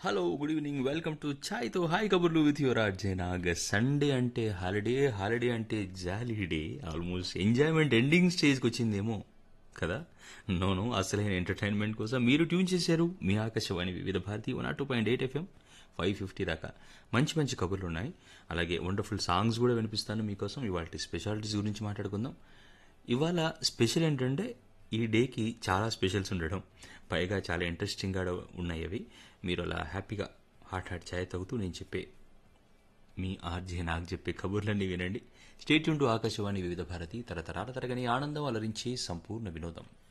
hello good evening welcome to Chai తో హాయ్ కబుర్లు with your RJ Nag Sunday అంటే హాలిడే హాలిడే అంటే జాలీడే ఆల్మోస్ట్ ఎంజాయ్మెంట్ ఎండింగ్ స్టేజ్కి వచ్చిందేమో కదా నోను అసలైన ఎంటర్టైన్మెంట్ కోసం మీరు ట్యూన్ చేశారు మీ Akashvani Vividh Bharati one two point eight FM five fifty దాకా మంచి మంచి కబుర్లు ఉన్నాయి అలాగే వండర్ఫుల్ సాంగ్స్ కూడా వినిపిస్తాను మీకోసం ఇవాళ స్పెషాలిటీస్ గురించి మాట్లాడుకుందాం ఇవాళ స్పెషల్ ఏంటంటే ఈ డేకి చాలా స్పెషల్స్ ఉండడం పైగా చాలా ఇంట్రెస్టింగ్గా ఉన్నాయి అవి మీరు అలా హ్యాపీగా హాట్ హాట్ ఛాయ్ తాగుతూ నేను చెప్పే మీ ఆర్జే నాకు చెప్పే కబుర్లన్నీ వినండి స్టేట్ టు ఆకాశవాణి వివిధ భారతి తరతరాల తరగని ఆనందం అలరించి సంపూర్ణ వినోదం